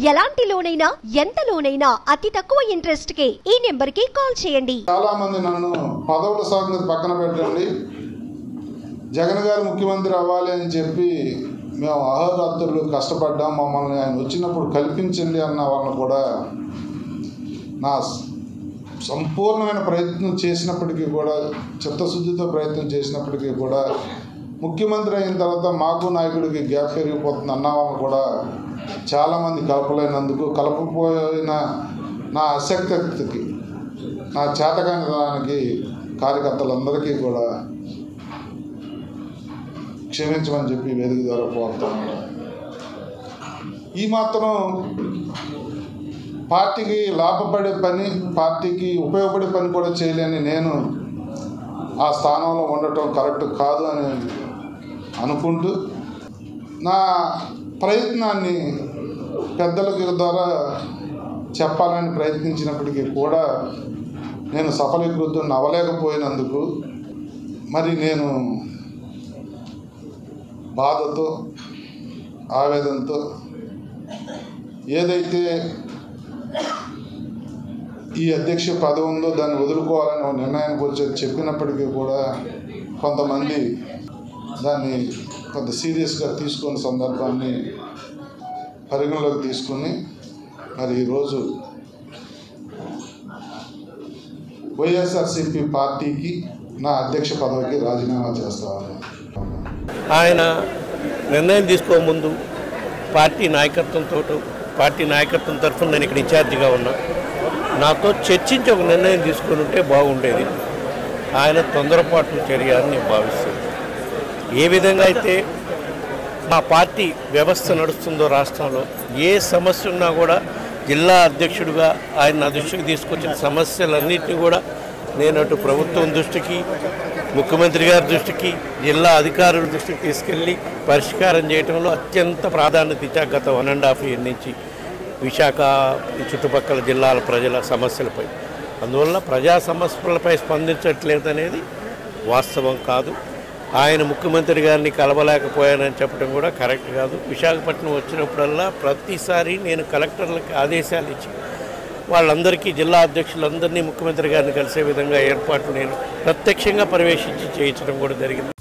ఎలాంటి లోనైనా ఎంత లోనైనా అతి తక్కువ ఇంట్రెస్ట్ కే ఈ నెంబర్ కి కాల్ చేయండి చాలా మంది నన్ను పదవుల సంగతి పక్కన పెట్టండి జగన్ గారు ముఖ్యమంత్రి అవ్వాలి అని చెప్పి మేము అహోరాత్రులు కష్టపడ్డాం మమ్మల్ని ఆయన వచ్చినప్పుడు కల్పించండి అన్న వాళ్ళని కూడా నా సంపూర్ణమైన ప్రయత్నం చేసినప్పటికీ కూడా చిత్తశుద్ధితో ప్రయత్నం చేసినప్పటికీ కూడా ముఖ్యమంత్రి అయిన తర్వాత మాకు నాయకుడికి గ్యాప్ పెరిగిపోతుంది అన్న వాళ్ళని కూడా చాలామంది కలపలేనందుకు కలపపోయిన నా అశక్తికి నా చేతకాని దానికి కార్యకర్తలందరికీ కూడా క్షమించమని చెప్పి వేదిక ద్వారా కోరుతాను ఈ మాత్రం పార్టీకి లాభపడే పని పార్టీకి ఉపయోగపడే పని కూడా చేయలేని నేను ఆ స్థానంలో ఉండటం కరెక్ట్ కాదు అని అనుకుంటూ నా ప్రయత్నాన్ని పెద్దలకి ద్వారా చెప్పాలని ప్రయత్నించినప్పటికీ కూడా నేను సఫలీకృతం అవ్వలేకపోయినందుకు మరి నేను బాధతో ఆవేదనతో ఏదైతే ఈ అధ్యక్ష పదవి ఉందో దాన్ని వదులుకోవాలని ఒక నిర్ణయానికి వచ్చి చెప్పినప్పటికీ కూడా కొంతమంది దాన్ని కొంత సీరియస్గా తీసుకున్న సందర్భాన్ని పరిగణలోకి తీసుకుని మరి ఈరోజు వైఎస్ఆర్సిపి పార్టీకి నా అధ్యక్ష పదవికి రాజీనామా చేస్తాను ఆయన నిర్ణయం తీసుకోముందు పార్టీ నాయకత్వంతో పార్టీ నాయకత్వం తరఫున నేను ఇక్కడ ఇన్ఛార్జిగా ఉన్నా నాతో చర్చించి ఒక నిర్ణయం తీసుకొని ఉంటే బాగుండేది ఆయన తొందరపాటు చర్య అని నేను భావిస్తాను ఏ విధంగా అయితే మా పార్టీ వ్యవస్థ నడుస్తుందో రాష్ట్రంలో ఏ సమస్య ఉన్నా కూడా జిల్లా అధ్యక్షుడిగా ఆయన నా దృష్టికి తీసుకొచ్చిన సమస్యలన్నింటినీ కూడా నేను అటు ప్రభుత్వం దృష్టికి ముఖ్యమంత్రి గారి దృష్టికి జిల్లా అధికారుల దృష్టికి తీసుకెళ్ళి పరిష్కారం చేయడంలో అత్యంత ప్రాధాన్యత ఇచ్చాక గత వన్ అండ్ హాఫ్ ఇయర్ నుంచి విశాఖ ఈ చుట్టుపక్కల జిల్లాల ప్రజల సమస్యలపై అందువల్ల ప్రజా సమస్యలపై స్పందించట్లేదు అనేది వాస్తవం కాదు ఆయన ముఖ్యమంత్రి గారిని కలవలేకపోయానని చెప్పడం కూడా కరెక్ట్ కాదు విశాఖపట్నం వచ్చినప్పుడల్లా ప్రతిసారి నేను కలెక్టర్లకు ఆదేశాలు ఇచ్చి వాళ్ళందరికీ జిల్లా అధ్యక్షులందరినీ ముఖ్యమంత్రి గారిని కలిసే విధంగా ఏర్పాట్లు నేను ప్రత్యక్షంగా పర్యవేక్షించి చేయించడం కూడా జరిగింది